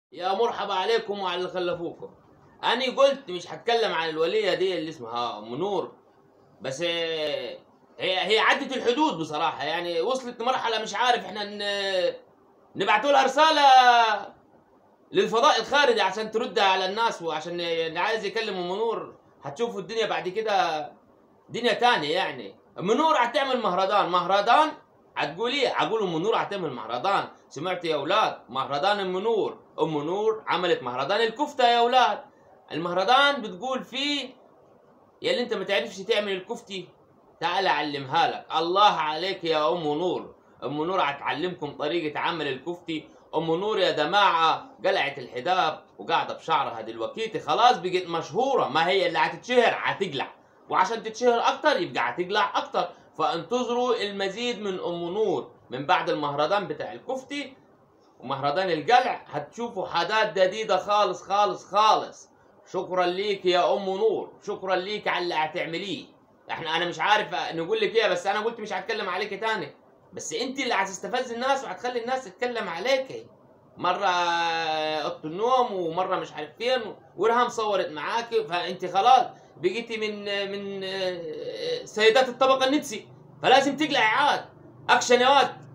يا مرحبا عليكم وعلى اللي خلفوكم أنا قلت مش هتكلم عن الولية دي اللي اسمها أم نور بس آه، هي هي عدت الحدود بصراحة يعني وصلت لمرحلة مش عارف احنا ن- نبعتوا لها رسالة للفضاء الخارجي عشان ترد على الناس وعشان اللي عايز يكلم أم نور هتشوفوا الدنيا بعد كده دنيا تانية يعني أم نور هتعمل مهرجان مهرجان هتقولي هقول ام نور هتعمل مهرجان سمعت يا اولاد مهرجان ام نور ام نور عملت مهرجان الكفته يا اولاد المهرجان بتقول فيه يا اللي انت ما تعرفش تعمل الكفتي تعال اعلمها لك الله عليك يا ام نور ام نور هتعلمكم طريقه عمل الكفتي ام نور يا جماعه قلعت الحجاب وقاعده بشعرها دلوقتي خلاص بقت مشهوره ما هي اللي هتتشهر هتقلع وعشان تتشهر اكتر يبقى هتقلع اكتر فانتظروا المزيد من ام نور من بعد المهرجان بتاع الكفتي ومهرجان القلع هتشوفوا حاجات جديده خالص خالص خالص شكرا ليك يا ام نور شكرا ليك على اللي هتعمليه احنا انا مش عارف نقول لك ايه بس انا قلت مش هتكلم عليك تاني بس انت اللي هتستفز الناس وهتخلي الناس تتكلم عليك مره اوضه النوم ومره مش عارف فين ورهام صورت معاكي فانت خلاص بقيتي من من سيدات الطبقه النتسي فلازم تقلعي عاد اكشن يا واد